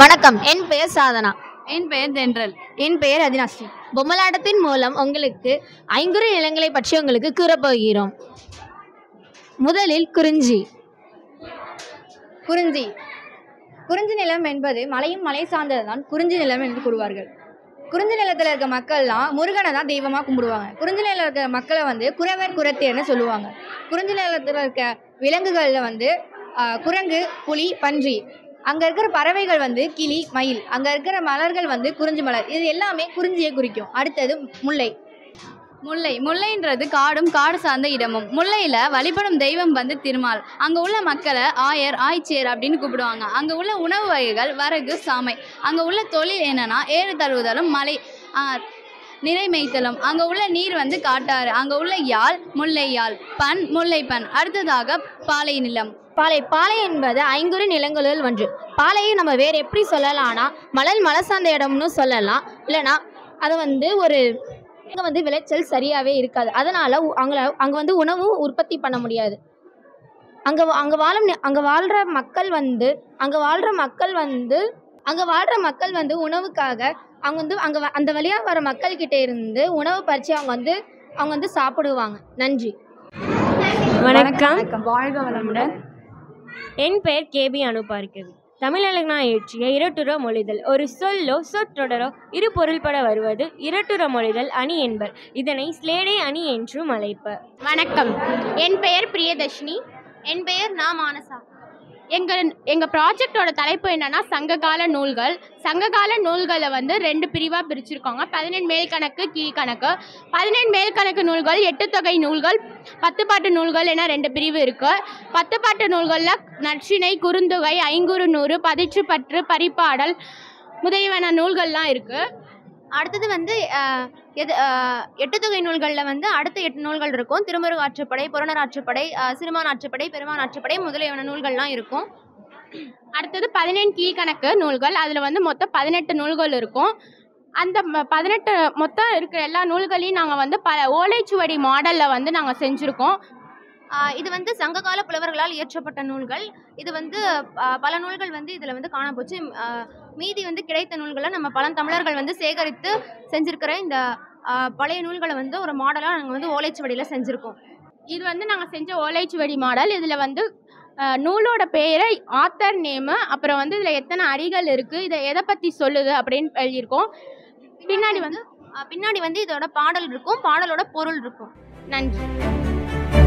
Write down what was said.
வணக்கம் என் பெயர் சாதனா என் பெயர் தென்றல் என் பெயர் அதினாஸ்ரீ பொம்மலாட்டத்தின் மூலம் உங்களுக்கு ஐங்குறு நிலங்களை பற்றி உங்களுக்கு கூறப்போகிறோம் முதலில் குறிஞ்சி குறிஞ்சி குறிஞ்சி நிலம் என்பது மலையும் மலை சார்ந்ததுதான் குறிஞ்சி நிலம் என்று கூறுவார்கள் குறிஞ்சி நிலத்தில் இருக்க மக்கள்லாம் முருகனை தான் தெய்வமாக கும்பிடுவாங்க குறிஞ்சி நிலத்தில் இருக்கிற மக்களை வந்து குறவர் குரத்தியர்னு சொல்லுவாங்க குறிஞ்சி நிலத்தில் இருக்க விலங்குகளில் வந்து ஆஹ், குரங்கு புலி பன்றி அங்கே இருக்கிற பறவைகள் வந்து கிளி மயில் அங்கே இருக்கிற மலர்கள் வந்து குறிஞ்சி மலர் இது எல்லாமே குறிஞ்சியை குறிக்கும் அடுத்தது முல்லை முல்லை முல்லைன்றது காடும் காடு சார்ந்த இடமும் முல்லையில் வழிபடும் தெய்வம் வந்து திருமால் அங்கே உள்ள மக்களை ஆயர் ஆய்ச்சியர் அப்படின்னு கூப்பிடுவாங்க அங்கே உள்ள உணவு வகைகள் வரகு சாமை அங்கே உள்ள தொழில் என்னன்னா ஏறு தழுவுதலும் மலை ஆ, நிறை மேய்த்தலும் அங்கே உள்ள நீர் வந்து காட்டாறு அங்கே உள்ள யாழ் முல்லை யாழ் பண் முல்லை பண் அடுத்ததாக பாலை நிலம் பாலை பாலை என்பது ஐங்குறு நிலங்களுள் ஒன்று பாலையை நம்ம வேறு எப்படி சொல்லலாம்னா மணல் மலை சார்ந்த இடம்னு சொல்லலாம் இல்லைனா அது வந்து ஒரு அங்கே வந்து விளைச்சல் சரியாகவே இருக்காது அதனால் அங்கே அங்கே வந்து உணவு உற்பத்தி பண்ண முடியாது அங்கே அங்கே வாழும் அங்கே வாழ்கிற மக்கள் வந்து அங்கே வாழ்கிற மக்கள் வந்து அங்கே வாழ்கிற மக்கள் வந்து உணவுக்காக அவங்க வந்து அங்கே அந்த வழியாக வர மக்கள்கிட்ட இருந்து உணவு பறித்து அவங்க வந்து அவங்க வந்து சாப்பிடுவாங்க நன்றி வணக்கம் வாழ்க வளமுடன் என் பெயர் கேபி அனுபார்க்கவி தமிழகனா இயற்றிய இரட்டுற மொழிதல் ஒரு சொல்லோ சொற்றொடரோ இரு பொருள்பட வருவது இரட்டுற மொழிதல் அணி என்பர் இதனை ஸ்லேடை அணி என்றும் அழைப்பர் வணக்கம் என் பெயர் பிரியதர்ஷினி என் பெயர் நா மானசா எங்கள் எங்கள் ப்ராஜெக்டோட தலைப்பு என்னன்னா சங்ககால நூல்கள் சங்ககால நூல்களை வந்து ரெண்டு பிரிவாக பிரிச்சிருக்காங்க பதினெண் மேல்கணக்கு கீழ்கணக்கு பதினெண் மேல்கணக்கு நூல்கள் எட்டு தொகை நூல்கள் பத்து பாட்டு நூல்கள் என ரெண்டு பிரிவு இருக்கு பத்து பாட்டு நூல்களில் நற்றிணை குறுந்தொகை ஐங்குறு நூறு பதிற்றுப்பற்று பரிபாடல் முதலியன நூல்கள்லாம் இருக்குது அடுத்தது வந்து அஹ், எது அஹ், எட்டு தொகை நூல்களில் வந்து அடுத்த எட்டு நூல்கள் இருக்கும் திருமுருக ஆற்றுப்படை புறணர் ஆற்றுப்படை அஹ், சிறுமான் ஆற்றுப்படை பெருமான் ஆற்றுப்படை முதலியன நூல்கள்லாம் இருக்கும் அடுத்தது பதினெண் கீழ்கணக்கு நூல்கள் அதில் வந்து மொத்தம் பதினெட்டு நூல்கள் இருக்கும் அந்த ம- பதினெட்டு மொத்தம் இருக்கிற எல்லா நூல்களையும் நாங்கள் வந்து பல ஓலைச்சுவடி மாடலில் வந்து நாங்கள் செஞ்சுருக்கோம் ஆஹ் இது வந்து சங்ககால புலவர்களால் இயற்றப்பட்ட நூல்கள் இது வந்து ஆஹ் பல நூல்கள் வந்து இதில் வந்து காணப்போச்சு ஆஹ் மீதி வந்து கிடைத்த நூல்களை நம்ம பழந்தமிழர்கள் வந்து சேகரித்து செஞ்சுருக்கிற இந்த ஆஹ் பழைய நூல்களை வந்து ஒரு மாடலாக நாங்கள் வந்து ஓலைச்சுவடியில் செஞ்சுருக்கோம் இது வந்து நாங்கள் செஞ்ச ஓலைச்சுவடி மாடல் இதில் வந்து ஆஹ் நூலோட பேரை ஆத்தர் நேமு அப்புறம் வந்து இதில் எத்தனை அடிகள் இருக்குது இதை எதை பற்றி சொல்லுது அப்படின்னு எழுதியிருக்கோம் பின்னாடி வந்து ஆஹ் பின்னாடி வந்து இதோட பாடல் இருக்கும் பாடலோட பொருள் இருக்கும் நன்றி